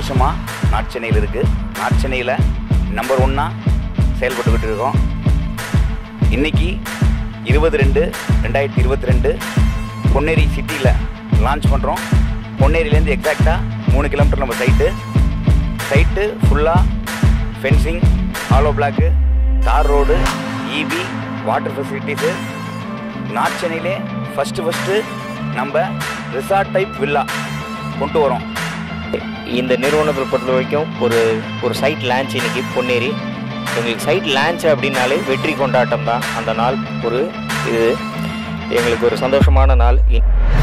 வருஷமாக நார்த் சென்னையில் இருக்குது நார்த் சென்னையில் நம்பர் ஒன்னாக செயல்பட்டுக்கிட்டு இருக்கோம் இன்னைக்கு இருபது ரெண்டு ரெண்டாயிரத்தி இருபத்தி ரெண்டு பொன்னேரி சிட்டியில் லான்ச் பண்ணுறோம் பொன்னேரியிலேருந்து எக்ஸாக்டாக மூணு கிலோமீட்டர் நம்ம சைட்டு சைட்டு ஃபுல்லாக fencing hollow block tar road EB water facilities north சென்னையிலே ஃபஸ்ட்டு ஃபஸ்ட்டு நம்ம ரிசார்ட் டைப் வில்லா கொண்டு வரோம் இந்த நிறுவனத்தை பொறுத்த வரைக்கும் ஒரு ஒரு சைட் லான்ச் இன்னைக்கு பொன்னேரி எங்களுக்கு சைட் லான்ச் அப்படின்னாலே வெற்றி கொண்டாட்டம் தான் அந்த நாள் ஒரு இது எங்களுக்கு ஒரு சந்தோஷமான நாள் இ-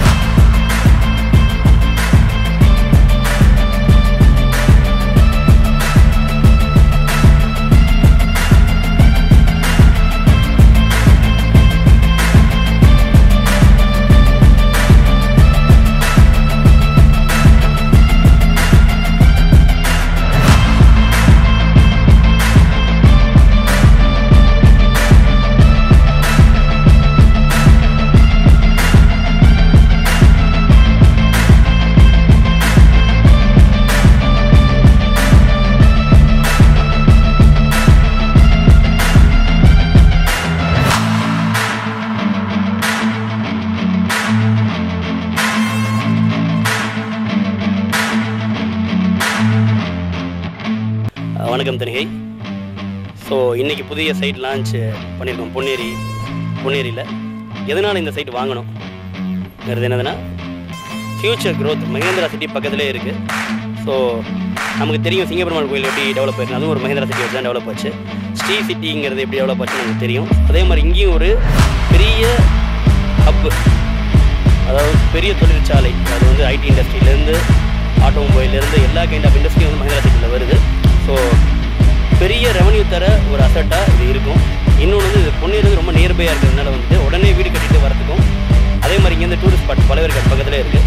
வணக்கம் தனிகை ஸோ இன்றைக்கி புதிய சைட் லான்ச் பண்ணியிருக்கோம் பொன்னேரி பொன்னேரியில் எதனால் இந்த சைட் வாங்கணும்ங்கிறது என்னதுன்னா ஃப்யூச்சர் growth மகேந்திரா சிட்டி பக்கத்துலேயே இருக்குது ஸோ நமக்கு தெரியும் சிங்கப்பெருமாள் கோயில் எப்படி டெவலப் ஆயிருக்கு அதுவும் ஒரு மகேந்திரா சிட்டி வச்சு தான் டெவலப் ஆச்சு ஸ்ரீ சிட்டிங்கிறது எப்படி டெவலப் ஆச்சுன்னு நமக்கு தெரியும் அதே மாதிரி இங்கேயும் ஒரு பெரிய ஹப்பு அதாவது பெரிய தொழிற்சாலை அது வந்து ஐடி இண்டஸ்ட்ரியிலேருந்து ஆட்டோமொபைல்லேருந்து எல்லா கைண்ட் ஆஃப் இண்டஸ்ட்ரியும் வந்து மஹேந்திரா சிட்டியில் வருது ஸோ பெரிய ரெவன்யூ தர ஒரு அசட்டாக இது இருக்கும் இன்னொன்று வந்து இது பொன்னேரி வந்து ரொம்ப நியர்பையாக இருக்கிறதுனால வந்துட்டு உடனே வீடு கட்டிட்டு வரதுக்கும் அதே மாதிரி இங்கேருந்து டூரிஸ்ட் ஸ்பாட் பலவேற்காடு பக்கத்தில் இருக்குது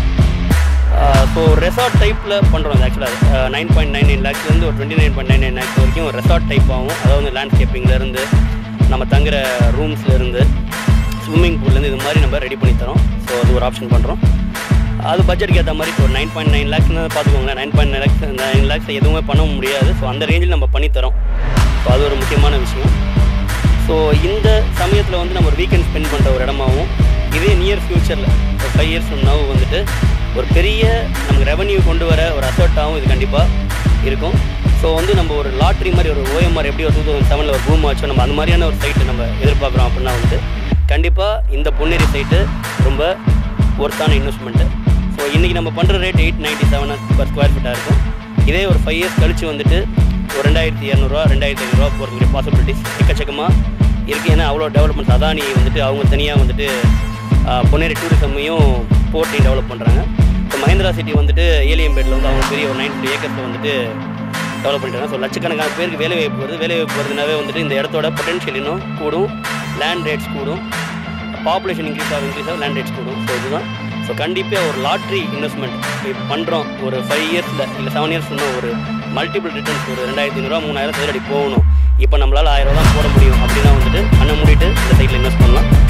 ஸோ ரெசார்ட் டைப்பில் பண்ணுறோம் ஆக்சுவலாக நைன் பாயிண்ட் நைன் நைன் லேக்ஸ்லேருந்து ஒரு twenty nine point nine nine lakhs வரைக்கும் ரெசார்ட் டைப் ஆகும் அதாவது லேண்ட்ஸ்கேப்பிங்லேருந்து நம்ம தங்குற ரூம்ஸ்லேருந்து ஸ்விம்மிங் பூல்லேருந்து இது மாதிரி நம்ம ரெடி பண்ணி தரோம் ஸோ அது ஒரு ஆப்ஷன் பண்ணுறோம் அது பட்ஜெட்டுக்கு ஏற்ற மாதிரி ஒரு நைன் பாயிண்ட் நைன் லேக்ஸ்னு பார்த்துக்கோங்களேன் nine point nine lakhs nine lakhs எதுவுமே பண்ண முடியாது ஸோ அந்த ரேஞ்சில் நம்ம பண்ணி தரோம் ஸோ அது ஒரு முக்கியமான விஷயம் ஸோ இந்த சமயத்தில் வந்து நம்ம ஒரு வீக்கெண்ட் ஸ்பெண்ட் பண்ணுற ஒரு இடமாவும் இதே நியர் ஃப்யூச்சரில் ஒரு ஃபைவ் இயர்ஸ் நவ் வந்துட்டு ஒரு பெரிய நமக்கு ரெவன்யூ கொண்டு வர ஒரு அசர்ட்டாகவும் இது கண்டிப்பாக இருக்கும் ஸோ வந்து நம்ம ஒரு லாட்ரி மாதிரி ஒரு ஓஎம்ஆர் எப்படி ஒரு டூ தௌசண்ட் செவனில் ஒரு பூம் ஆச்சோ நம்ம அந்த மாதிரியான ஒரு சைட்டு நம்ம எதிர்பார்க்குறோம் அப்படின்னா வந்து கண்டிப்பாக இந்த பொன்னேரி சைட்டு ரொம்ப ஒர்த்தான இன்வெஸ்ட்மெண்ட்டு ஸோ இன்றைக்கி நம்ம பண்ணுற rate eight ninety seven per square ஃபீட்டாக இருக்கும் இதே ஒரு ஃபைவ் இயர்ஸ் கழிச்சு வந்துட்டு ஒரு ரெண்டாயிரத்தி இரநூறுவா ரெண்டாயிரத்தி ஐநூறுரூவா போகிறதுக்குரிய பாசிபிலிட்டிஸ் எக்கச்சக்கமாக இருக்குது ஏன்னா அவ்வளோ டெவலப்மெண்ட்ஸ் அதானி வந்துட்டு அவங்க தனியாக வந்துட்டு ஆஹ், பொன்னேரி டூரிசமையும் போர்ட்டையும் டெவலப் பண்ணுறாங்க இப்போ மஹேந்திரா சிட்டி வந்துட்டு ஏலியம்பேட்டில் வந்து அவங்க பெரிய ஒரு நைன் ஃபிஃப்டி ஏக்கர்ஸில் வந்துட்டு டெவலப் பண்ணிட்டாங்க ஸோ லட்சக்கணக்கான பேருக்கு வேலை வாய்ப்பு வருது வேலை வாய்ப்பு வருதுனாவே வந்துட்டு இந்த இடத்தோட பொட்டன்ஷியல் இன்னும் கூடும் லேண்ட் ரேட்ஸ் கூடும் பாப்புலேஷன் இன்க்ரீஸ் ஆகும் இன்க்ரீஸ் ஆகும் லேண்ட் ரேட்ஸ் கூடும் ஸோ இதுதான் ஸோ கண்டிப்பாக ஒரு லாட்ரி இன்வெஸ்ட்மெண்ட் இப்போ பண்ணுறோம் ஒரு ஃபைவ் இயர்ஸில் இல்லை செவன் இயர்ஸ் இன்னும் ஒரு மல்டிபிள் ரிட்டர்ன்ஸ் ஒரு ரெண்டாயிரத்தி ஐநூறுரூவா மூணாயிரம் சதுரடி போகணும் இப்போ நம்மளால் ஆயிரம் ரூபா தான் போட முடியும் அப்படின்னா வந்துட்டு அண்ணன் மூடிட்டு இந்த சைட்டில் இன்வெஸ்ட் பண்ணலாம்